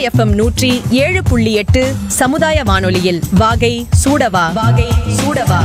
FM நூற்றி ஏழு புள்ளி எட்டு சமுதாய வானொலியில் வாகை சூடவா வாகை சூடவா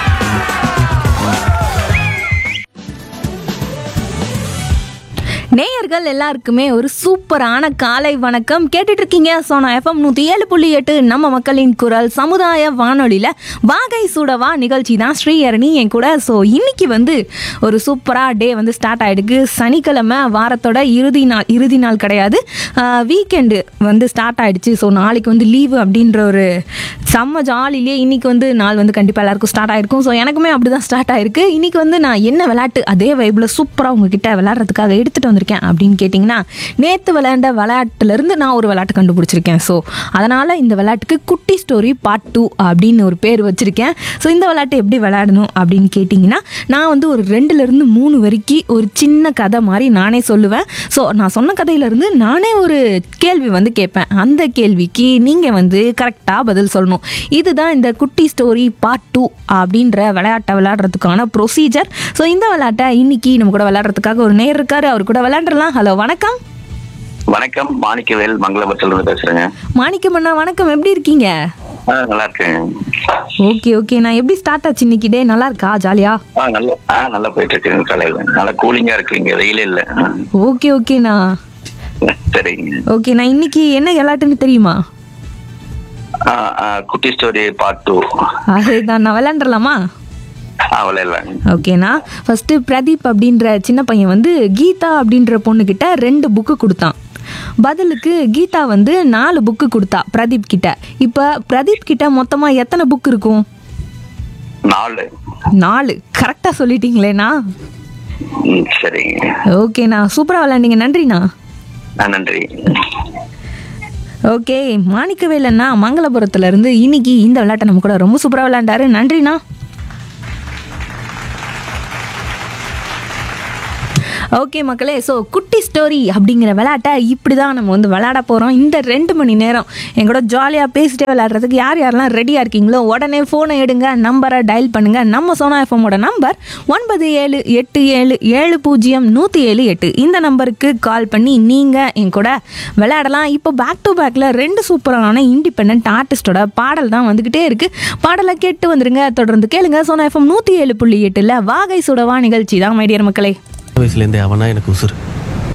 நேயர்கள் எல்லாருக்குமே ஒரு சூப்பரான காலை வணக்கம் கேட்டுட்டு இருக்கீங்க சோனா எஃப்எம் நூற்றி ஏழு புள்ளி எட்டு நம்ம மக்களின் குரல் சமுதாய வானொலியில் வாகை சூடவா நிகழ்ச்சி தான் ஸ்ரீஹரணி என் கூட ஸோ இன்னைக்கு வந்து ஒரு சூப்பராக டே வந்து ஸ்டார்ட் ஆகிடுக்கு சனிக்கிழமை வாரத்தோட இறுதி நாள் இறுதி நாள் கிடையாது வீக்கெண்டு வந்து ஸ்டார்ட் ஆயிடுச்சு ஸோ நாளைக்கு வந்து லீவு அப்படின்ற ஒரு செம்ம ஜாலிலேயே இன்னைக்கு வந்து நாள் வந்து கண்டிப்பாக எல்லாருக்கும் ஸ்டார்ட் ஆயிருக்கும் ஸோ எனக்குமே அப்படி தான் ஸ்டார்ட் ஆயிருக்கு இன்னைக்கு வந்து நான் என்ன விளையாட்டு அதே வைப்பில் சூப்பராக உங்ககிட்ட விளையாடுறதுக்காக எடுத்துகிட்டு வந்திருக்கேன் அப்படின்னு கேட்டிங்கன்னா நேற்று விளையாண்ட விளையாட்டுலேருந்து நான் ஒரு விளையாட்டு கண்டுபிடிச்சிருக்கேன் ஸோ அதனால் இந்த விளையாட்டுக்கு குட்டி ஸ்டோரி பார்ட் டூ அப்படின்னு ஒரு பேர் வச்சுருக்கேன் ஸோ இந்த விளையாட்டு எப்படி விளையாடணும் அப்படின்னு கேட்டிங்கன்னா நான் வந்து ஒரு ரெண்டுலேருந்து மூணு வரைக்கும் ஒரு சின்ன கதை மாதிரி நானே சொல்லுவேன் ஸோ நான் சொன்ன கதையிலேருந்து நானே ஒரு கேள்வி வந்து கேட்பேன் அந்த கேள்விக்கு நீங்கள் வந்து கரெக்டாக பதில் சொல்லணும் இதுதான் இந்த குட்டி ஸ்டோரி பார்ட் டூ அப்படின்ற விளையாட்டை விளையாடுறதுக்கான ப்ரொசீஜர் ஸோ இந்த விளையாட்டை இன்னைக்கு நம்ம கூட விளையாடுறதுக்காக ஒரு நேர் இருக்காரு அவர் கூட விளையாண்டுறலாம் ஹலோ வணக்கம் வணக்கம் மாணிக்கவேல் மங்களபுரத்துல இருந்து பேசுறேங்க மாணிக்கம் அண்ணா வணக்கம் எப்படி இருக்கீங்க ஆ, நல்லா இருக்கேன் ஓகே ஓகே நான் எப்படி ஸ்டார்ட் ஆச்சு இன்னைக்கு டே நல்லா இருக்கா ஜாலியா ஆ நல்லா ஆ நல்லா போயிட்டு இருக்குங்க காலையில நல்லா கூலிங்கா இருக்குங்க வெயிலே இல்ல ஆ, ஓகே ஓகேண்ணா சரிங்க ஓகே நான் இன்னைக்கு என்ன விளையாட்டுன்னு தெரியுமா ஆ, ஆ, குட்டி ஸ்டோரி பார்ட் டூ அதுதான் நான் விளையாண்டுறலாமா அவ்வளோ ஓகேண்ணா ஃபஸ்ட்டு பிரதீப் அப்படின்ற சின்ன பையன் வந்து கீதா அப்படின்ற பொண்ணுக்கிட்ட ரெண்டு புக்கு கொடுத்தான் பதிலுக்கு கீதா வந்து நாலு புக்கு கொடுத்தா பிரதீப் கிட்ட இப்போ பிரதீப் கிட்ட மொத்தமாக எத்தனை புக் இருக்கும் நாலு நாலு கரெக்டாக சொல்லிட்டீங்களேண்ணா ம், சரிங்க ஓகேண்ணா சூப்பராக விளையாண்டீங்க நன்றிண்ணா ஆ, நன்றி ஓகே மாணிக்கவேலண்ணா மங்களபுரத்துல இருந்து இன்னைக்கு இந்த விளையாட்டை நம்ம கூட ரொம்ப சூப்பராக விளையாண்டாரு நன்றிண்ணா ஓகே மக்களே ஸோ குட்டி ஸ்டோரி அப்படிங்கிற விளையாட்டை இப்படி தான் நம்ம வந்து விளையாட போகிறோம் இந்த ரெண்டு மணி நேரம் எங்கூட ஜாலியாக பேசிட்டே விளையாடுறதுக்கு யார் யாரெல்லாம் ரெடியாக இருக்கீங்களோ உடனே ஃபோனை எடுங்க நம்பரை டயல் பண்ணுங்கள் நம்ம சோனா எஃப்எம்மோட நம்பர் ஒன்பது ஏழு எட்டு ஏழு ஏழு பூஜ்ஜியம் நூற்றி ஏழு எட்டு இந்த நம்பருக்கு கால் பண்ணி நீங்கள் என் கூட விளையாடலாம் இப்போ பேக் டு பேக்கில் ரெண்டு சூப்பரான இண்டிபெண்ட் ஆர்டிஸ்டோட பாடல் தான் வந்துக்கிட்டே இருக்குது பாடலை கேட்டு வந்துருங்க தொடர்ந்து கேளுங்க சோனா எஃப்எம் நூற்றி ஏழு புள்ளி எட்டில் வாகை சுடவா நிகழ்ச்சி தான் மைடியர் மக்களே வயசுலேருந்தே அவனா எனக்கு உசுறு